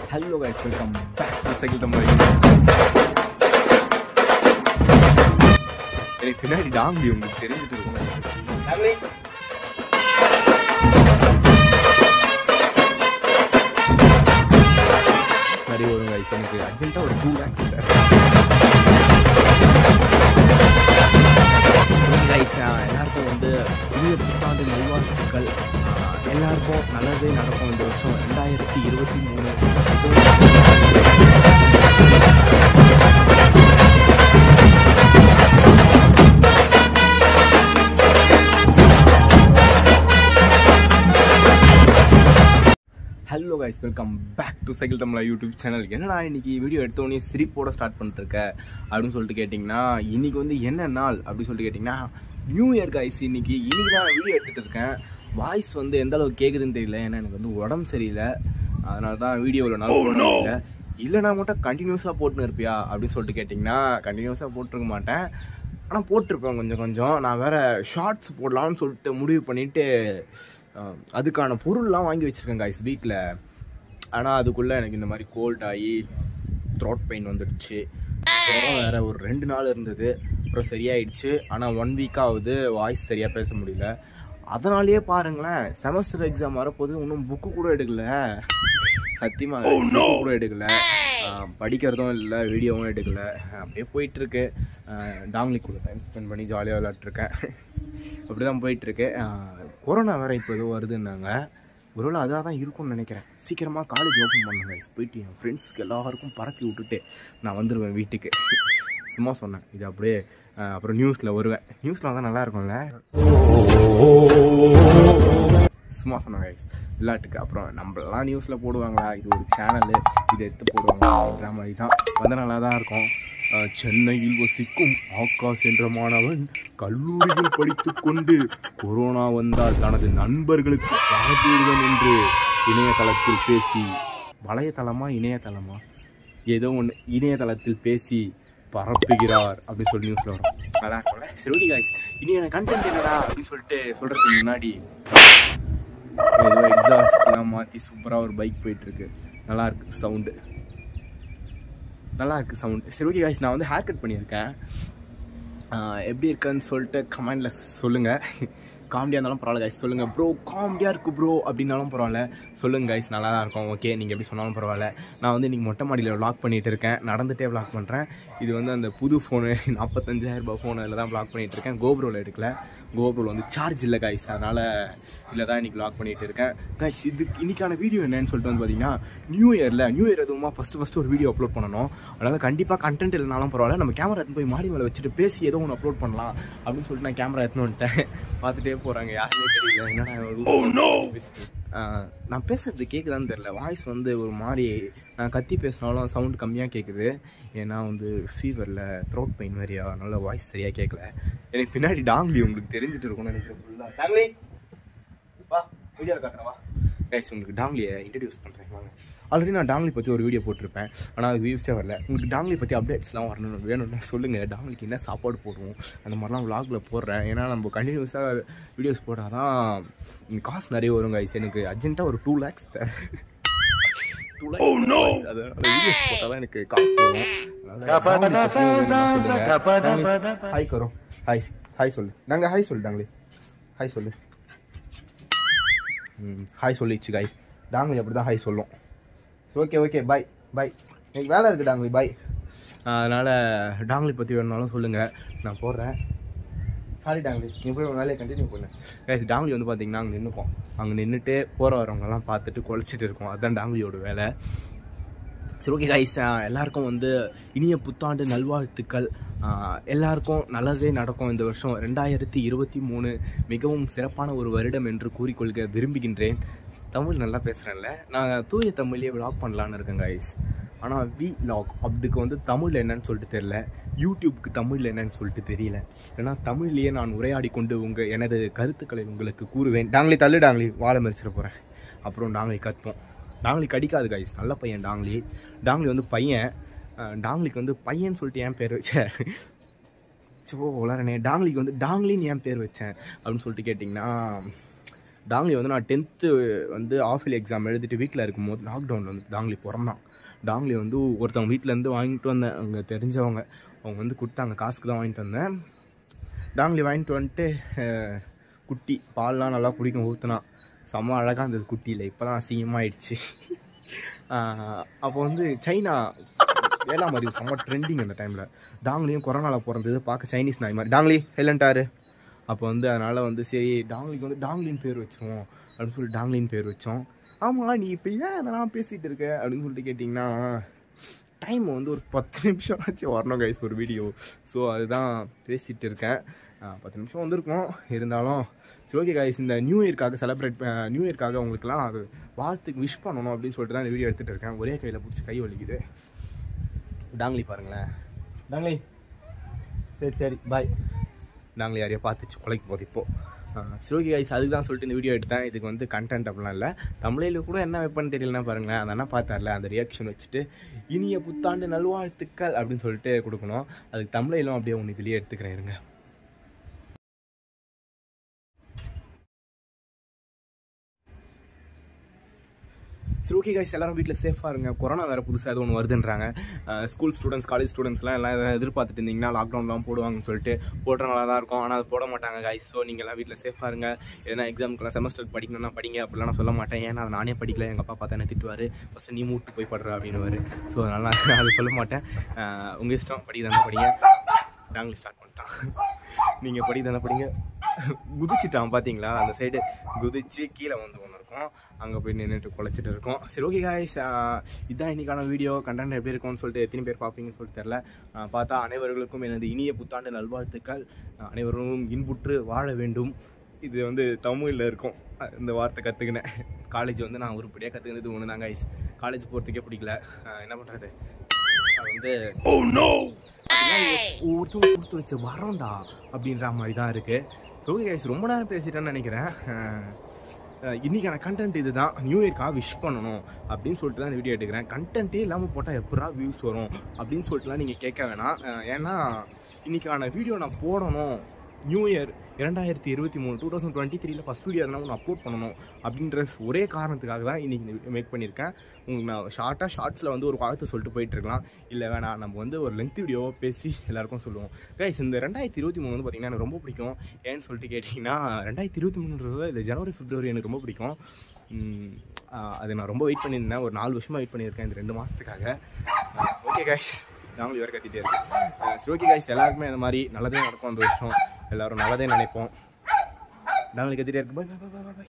Hello guys welcome back to cycle Tamil எனக்கு பின்னாடி டாம்பி உங்களுக்கு தெரிஞ்சுட்டு இருக்கும் சரி வரும் கைஸ் எனக்கு அர்ஜென்ட்டாக ஒரு டூ லேக்ஸ் கைஸ் எல்லாருக்கும் வந்து புதிய புத்தாண்டு நல்வாழ்த்துக்கள் ஆஹ், எல்லாருக்கும் நல்லதே நடக்கும் இந்த வருஷம் ரெண்டாயிரத்தி இருபத்தி மூணு hello guys welcome back to cycle தமிழா யூடியூப் சேனல் என்னடா இன்னைக்கு வீடியோ எடுத்தோடனே சிரிப்போட ஸ்டார்ட் பண்ணிருக்க அப்படின்னு சொல்லிட்டு கேட்டிங்கன்னா இன்னைக்கு வந்து என்ன நாள் அப்படின்னு சொல்லிட்டு கேட்டிங்கன்னா நியூ இயர் கைஸ் இன்னைக்கு இன்னைக்கு தான் வீடியோ எடுத்துகிட்டு இருக்கேன் வாய்ஸ் வந்து எந்த அளவுக்கு கேட்குதுன்னு தெரியல ஏன்னா எனக்கு வந்து உடம்பு சரியில்லை அதனால தான் வீடியோவில் நாள் போட முடியல இல்லைனா மட்டும் கண்டினியூஸாக போட்டுன்னு இருப்பியா அப்படின்னு சொல்லிட்டு கேட்டிங்கன்னா கண்டினியூஸாக போட்டிருக்க மாட்டேன் ஆனால் போட்டிருப்பேன் கொஞ்சம் கொஞ்சம் நான் வேற ஷார்ட்ஸ் போடலாம்னு சொல்லிட்டு முடிவு பண்ணிட்டு அஹ், அதுக்கான பொருள்லாம் வாங்கி வச்சிருக்கேன் காய்ஸ் வீட்டில் ஆனால் அதுக்குள்ளே எனக்கு இந்த மாதிரி கோல்ட் ஆகி த்ரோட் பெயின் வந்துடுச்சு ஜுரம் வேற ஒரு ரெண்டு நாள் இருந்தது அப்புறம் சரியாயிடுச்சு ஆனால் ஒன் வீக் ஆகுது வாய்ஸ் சரியாக பேச முடியல அதனாலேயே பாருங்களேன் செமஸ்டர் எக்ஸாம் வரப்போது இன்னும் புக்கு கூட எடுக்கல சத்தியமாக புக்கு கூட எடுக்கல ஆஹ் படிக்கிறதும் இல்லை வீடியோவும் எடுக்கல அப்படியே போயிட்டு இருக்கு ஆஹ் டாங்லி கூட டைம் ஸ்பெண்ட் பண்ணி ஜாலியாக விளாட்ருக்கேன் அப்படி தான் போயிட்டுருக்கு கொரோனா வேற இப்போ ஏதோ வருதுன்னாங்க ஒருவேளை அதாக தான் இருக்கும்னு நினைக்கிறேன் சீக்கிரமாக காலேஜ் ஓப்பன் பண்ணுங்க போயிட்டு என் ஃப்ரெண்ட்ஸ்க்கு எல்லாருக்கும் பறக்கி விட்டுட்டு நான் வந்துடுவேன் வீட்டுக்கு சும்மா சொன்னேன் இது அப்படியே ஆஹ் அப்புறம் நியூஸில் வருவேன் நியூஸில் தான் நல்லா இருக்கும்ல சும்மா சொன்னாங்க guys. விளையாட்டுக்கு அப்புறம் நம்மளெல்லாம் நியூஸில் போடுவாங்களா இது ஒரு சேனலு இதை எடுத்து போடுவாங்க அப்படின்ற மாதிரி தான் வந்து நல்லா தான் இருக்கும் அஹ் சென்னையில் வசிக்கும் ஆகாஷ் என்ற மாணவன் கல்லூரியில் படித்துக் கொண்டு கொரோனா வந்தால் தனது நண்பர்களுக்கு பரப்பிடுவன் என்று இணையதளத்தில் பேசி வலையதளமா இணையதளமா ஏதோ ஒன்று இணையதளத்தில் பேசி பரப்புகிறார் அப்படின்னு சொல்லி நியூஸ்ல வரும் நல்லா இருக்கும்ல சரி ஓகே காய்ஸ் இனி எனக்கு கண்டென்ட் என்னடா அப்படின்னு சொல்லிட்டு சொல்றதுக்கு முன்னாடி ஏதோ எக்ஸாஸ்ட்லாம் மாற்றி சூப்பராக ஒரு பைக் போயிட்டு இருக்கு நல்லா இருக்கு சவுண்டு நல்லா இருக்கு சவுண்டு சரி ஓகே காய்ஸ் நான் வந்து ஹேர் கட் பண்ணியிருக்கேன் ஆஹ் எப்படி இருக்குன்னு சொல்லிட்டு கமெண்டில் சொல்லுங்கள் காமெடியாக இருந்தாலும் பரவாயில்ல கைஸ் சொல்லுங்கள் ப்ரோ காமெடியாக இருக்குது ப்ரோ அப்படின்னாலும் பரவாயில்ல சொல்லுங்கள் கைஸ் நல்லா தான் இருக்கும் ஓகே நீங்கள் எப்படி சொன்னாலும் பரவாயில்ல நான் வந்து இன்றைக்கி மொட்டை மாடியில் vlog பண்ணிகிட்டு இருக்கேன் நடந்துகிட்டே vlog பண்ணுறேன் இது வந்து அந்த புது ஃபோனு நாற்பத்தஞ்சாயிரம் ரூபாய் ஃபோன் அதில் தான் vlog பண்ணிகிட்டு இருக்கேன் கோப்ரோவில் எடுக்கல கோப்ரோவில் வந்து சார்ஜ் இல்லை கைஸ் அதனால் இதில் தான் இன்றைக்கி vlog பண்ணிகிட்டு இருக்கேன் கைஸ் இது இன்னைக்கான வீடியோ என்னன்னு சொல்லிட்டு வந்து பார்த்தீங்கன்னா நியூ இயரில் நியூ இயர் எதுவுமா ஃபஸ்ட்டு ஃபஸ்ட்டு ஒரு வீடியோ அப்லோட் பண்ணணும் அதனால் கண்டிப்பாக கண்டென்ட் இல்லைனாலும் பரவாயில்ல நம்ம கேமரா எடுத்து போய் மாடி மேலே வச்சுட்டு பேசி ஏதோ ஒன்று அப்லோட் பண்ணலாம் அப்படின்னு சொல்லிட்டு நான் கேமரா எடுத்துன்னு வந்துட்டேன் பார்த்துட்டே போகிறாங்க யாருமே தெரியல என்னடா இவன் லூசு பேசிட்டு. ஆஹ் நான் பேசுறது கேட்குதான்னு தெரில வாய்ஸ் வந்து ஒரு மாதிரி நான் கத்தி பேசினாலும் சவுண்ட் கம்மியாக கேட்குது ஏன்னா வந்து ஃபீவரில் த்ரோட் பெயின் மாதிரியா அதனால வாய்ஸ் சரியாக கேட்கல எனக்கு பின்னாடி டாங்லி உங்களுக்கு தெரிஞ்சுட்டு இருக்கும்னு நினைக்கிறேன் ஃபுல்லாக டாங்லி வா வீடியோ காட்டுறேன் வா கைஸ் உங்களுக்கு டாங்லியை இன்ட்ரடியூஸ் பண்ணுறேன் வாங்க ஆல்ரெடி நான் டாங்லி பற்றி ஒரு வீடியோ போட்டிருப்பேன் ஆனால் அது வியூஸே வரல உங்களுக்கு டாங்லி பற்றி அப்டேட்ஸ்லாம் வரணும் வேணும்னா சொல்லுங்கள் டாங்லிக்கு என்ன சாப்பாடு போடுவோம் அந்த மாதிரிலாம் vlogல போடுறேன் ஏன்னா நம்ம கண்டினியூஸாக வீடியோஸ் போட்டால் தான் காசு நிறைய வரும் கைஸ் எனக்கு அர்ஜென்ட்டாக ஒரு டூ லேக்ஸ் டூ லேக்ஸ் அதனால வீடியோஸ் போட்டால் தான் எனக்கு காசு வரும் ஹாய் கரோம் ஹாய் ஹாய் சொல்லு நாங்கள் ஹாய் சொல்லு டாங்லி ஹாய் சொல்லு ம் ஹாய் சொல்லிச்சு கைஸ் டாங்லி அப்படி தான் ஹாய் சொல்லும் ஓகே ஓகே பாய் பாய் எனக்கு வேலை இருக்குது டாங்லி பாய் அதனால் டாங்லி பற்றி வேணுனாலும் சொல்லுங்கள் நான் போடுறேன் சாரி டாங்லி நீ போய் உன் வேலையை கண்டினியூ பண்ணு கைஸ் டாங்லி வந்து பார்த்தீங்கன்னா அங்கே நின்றுப்போம் அங்கே நின்றுட்டு போகிற வரவங்கெல்லாம் பார்த்துட்டு குலைச்சிட்டு இருக்கோம் அதுதான் டாங்லியோட வேலை சரி ஓகே கைஸ் எல்லாருக்கும் வந்து இனிய புத்தாண்டு நல்வாழ்த்துக்கள் ஆஹ் எல்லாருக்கும் நல்லதே நடக்கும் இந்த வருஷம் ரெண்டாயிரத்தி இருபத்தி மூணு மிகவும் சிறப்பான ஒரு வருடம் என்று கூறிக்கொள்க விரும்புகின்றேன் தமிழ் நல்லா பேசுகிறேன்ல நான் தூய தமிழ்லேயே விளாக் பண்ணலான்னு இருக்கேன் கைஸ் ஆனால் வி லாக் அதுக்கு வந்து தமிழ் என்னன்னு சொல்லிட்டு தெரியல யூடியூப்க்கு தமிழ் என்னன்னு சொல்லிட்டு தெரியல ஏன்னா தமிழ்லேயே நான் உரையாடி கொண்டு உங்கள் எனது கருத்துக்களை உங்களுக்கு கூறுவேன் டாங்லி தள்ளு டாங்லி வாழை மறிச்சிட போகிறேன் அப்புறம் டாங்லி கத்துவோம் டாங்லி கடிக்காது கைஸ் நல்ல பையன் டாங்லி டாங்லி வந்து பையன் அஹ் டாங்லிக்கு வந்து பையன் சொல்லிட்டு ஏன் பேர் வச்சேன் சோ உளறனே டாங்லிக்கு வந்து டாங்லின்னு ஏன் பேர் வச்சேன் அப்படின்னு சொல்லிட்டு கேட்டிங்கன்னா டாங்லி வந்து நான் டென்த்து வந்து ஆஃபில் எக்ஸாம் எழுதிட்டு வீட்டில் இருக்கும்போது லாக்டவுனில் வந்து டாங்லி பிறந்தான் டாங்லி வந்து ஒருத்தவங்க வீட்டிலேருந்து வாங்கிட்டு வந்தேன் அவங்க தெரிஞ்சவங்க அவங்க வந்து கொடுத்தாங்க காசுக்கு தான் வாங்கிட்டு வந்தேன் டாங்லி வாங்கிட்டு வந்துட்டு அஹ், குட்டி பால்லாம் நல்லா குடிக்கும் ஊற்றுனா செம்ம அழகாக இருந்தது குட்டியில் இப்போ தான் அசிங்கமாகிடுச்சு அப்போ வந்து சைனா வேளாமரி செம்ம ட்ரெண்டிங் அந்த டைமில் டாங்லியும் கொரோனாவில் பிறந்தது பார்க்க சைனீஸ் நாய் மாதிரி டாங்லி சைலண்டாரு அப்போ வந்து அதனால் வந்து சரி டாங்லிக்கு வந்து டாங்லின் பேர் வச்சிருவோம் அப்படின்னு சொல்லி டாங்லின் பேர் வச்சோம் ஆமாம் நீ இப்போ ஏன் அதெல்லாம் பேசிகிட்டு இருக்க அப்படின்னு சொல்லிட்டு கேட்டிங்கன்னா டைம் வந்து ஒரு பத்து நிமிஷம் ஆச்சு வரணும் கைஸ் ஒரு வீடியோ ஸோ அதுதான் பேசிகிட்டு இருக்கேன் ஆஹ் பத்து நிமிஷம் வந்திருக்கும் இருந்தாலும் சரி ஓகே கைஸ் இந்த நியூ இயர்க்காக செலிப்ரேட் நியூ இயர்க்காக உங்களுக்குலாம் அது வாழ்த்துக்கு விஷ் பண்ணணும் அப்படின்னு சொல்லிட்டு தான் இந்த வீடியோ எடுத்துகிட்டு இருக்கேன் ஒரே கையில் பிடிச்சி கை வலிக்குது டாங்லி பாருங்களேன் டாங்லி சரி சரி பாய் நாங்களே யாரையா பார்த்துச்சு கொலைக்கு போகுது இப்போ சிரோகி கைஸ் அதுக்கு தான் சொல்லிட்டு இந்த வீடியோ எடுத்தேன் இதுக்கு வந்து கண்டென்ட் அப்படிலாம் இல்லை தமிழில் கூட என்ன வைப்பேன்னு தெரியலனா பாருங்களேன் அந்த அண்ணா பார்த்தார்ல அந்த ரியாக்ஷன் வச்சுட்டு இனிய புத்தாண்டு நல்வாழ்த்துக்கள் அப்படின்னு சொல்லிட்டு கொடுக்கணும் அதுக்கு தமிழிலும் அப்படியே ஒன்று இதுலேயே எடுத்துக்கிறேன் இருங்க சரி ஓகே கைஸ் எல்லாரும் வீட்டில் சேஃபாக இருங்க கொரோனா வேறு புதுசாக எதுவும் ஒன்று வருதுன்றாங்க ஸ்கூல் ஸ்டூடெண்ட்ஸ் காலேஜ் ஸ்டூடெண்ட்ஸ்லாம் எல்லாம் எதாவது எதிர்பார்த்துட்டு இருந்தீங்கன்னா லாக்டவுன்லாம் போடுவாங்கன்னு சொல்லிட்டு போடுறவங்களா தான் இருக்கும் ஆனால் அது போட மாட்டாங்க கைஸ் ஸோ நீங்கள் எல்லாம் வீட்டில் சேஃபாக இருங்க எதனா எக்ஸாமுக்குலாம் செமஸ்டர் படிக்கணும்னா படிங்க அப்படிலாம் நான் சொல்ல மாட்டேன் ஏன்னா அதை நானே படிக்கல எங்கள் அப்பா பார்த்தா என்ன திட்டுவார் ஃபஸ்ட்டு நீ மூட்டு போய் படுற அப்படின்னு ஸோ அதனால் நான் அதை சொல்ல மாட்டேன் உங்கள் இஷ்டம் படிக்கிறதா படிங்க நாங்களும் ஸ்டார்ட் பண்ணிட்டான் நீங்கள் படிக்கிறதா படிங்க குதிச்சிட்டான் பார்த்தீங்களா அந்த சைடு குதிச்சு கீழே வந்து ஒன்று இருக்கும் அங்கே போய் நின்றுட்டு குலைச்சிட்டு இருக்கோம் சரி ஓகே காய்ஸ் இதான் இன்னைக்கான வீடியோ கண்டென்ட் எப்படி இருக்கும்னு சொல்லிட்டு எத்தனை பேர் பார்ப்பீங்கன்னு சொல்லிட்டு தெரில ஆஹ் பார்த்தா அனைவர்களுக்கும் எனது இனிய புத்தாண்டு நல்வாழ்த்துக்கள் ஆஹ் அனைவரும் இன்புற்று வாழ வேண்டும் இது வந்து தமிழில் இருக்கும் அஹ் இந்த வார்த்தை கற்றுக்கினேன் காலேஜ் வந்து நான் உருப்படியாக கற்றுக்கினது ஒன்று தான் கைஸ் காலேஜ் போகிறதுக்கே பிடிக்கல ஆஹ் என்ன பண்ணுறது அது வந்து ஒவ்வொருத்தவங்க கொடுத்து வச்ச வரம்டா அப்படின்ற மாதிரி தான் இருக்குது ஸோ கைஸ் ரொம்ப நேரம் பேசிட்டேன்னு நினைக்கிறேன் அஹ் அஹ் இன்னைக்கான கண்டென்ட் இதுதான் நியூ இயர்க்காக விஷ் பண்ணணும் அப்படின்னு சொல்லிட்டு தான் இந்த வீடியோ எடுக்கிறேன் கண்டென்ட்டே இல்லாமல் போட்டால் எப்படா வியூஸ் வரும் அப்படின்னு சொல்லிட்டுலாம் நீங்கள் கேட்க வேணாம் அஹ் ஏன்னா இன்னைக்கான வீடியோ நான் போடணும் நியூ இயர் இரண்டாயிரத்தி இருபத்தி மூணு டூ தௌசண்ட் டுவெண்ட்டி த்ரீல ஃபஸ்ட் வீடியோ எதனா ஒன்று அப்லோட் பண்ணணும் அப்படின்ற ஒரே காரணத்துக்காக தான் இன்றைக்கி இந்த வீடியோ மேக் பண்ணியிருக்கேன் உங்களுக்கு நான் ஷார்ட்டாக ஷார்ட்ஸில் வந்து ஒரு வாழ்த்து சொல்லிட்டு போயிட்டு இருக்கலாம் இல்லை வேணாம் நம்ம வந்து ஒரு லென்த் வீடியோவாக பேசி எல்லாருக்கும் சொல்லுவோம் கைஸ் இந்த ரெண்டாயிரத்தி இருபத்தி மூணு வந்து பார்த்திங்கன்னா எனக்கு ரொம்ப பிடிக்கும் ஏன்னு சொல்லிட்டு கேட்டிங்கன்னா ரெண்டாயிரத்தி இருபத்தி மூணுன்றது இல்லை ஜனவரி பிப்ரவரி எனக்கு ரொம்ப பிடிக்கும் உம், ஆஹ் அது நான் ரொம்ப வெயிட் பண்ணியிருந்தேன் ஒரு நாலு வருஷமாக வெயிட் பண்ணியிருக்கேன் இந்த ரெண்டு மாதத்துக்காக ஓகே கைஸ் நாங்களும் வேறு கத்திட்டே இருக்கேன் சரி ஓகே கைஸ் எல்லாருக்குமே இந்த மாதிரி நல்லதே நடக்கும் அந்த வருஷம் எல்லாரும் நல்லதே நினைப்போம் நாங்களும் கத்திட்டே இருக்கோம் பாய் பாய் பாய் பாய்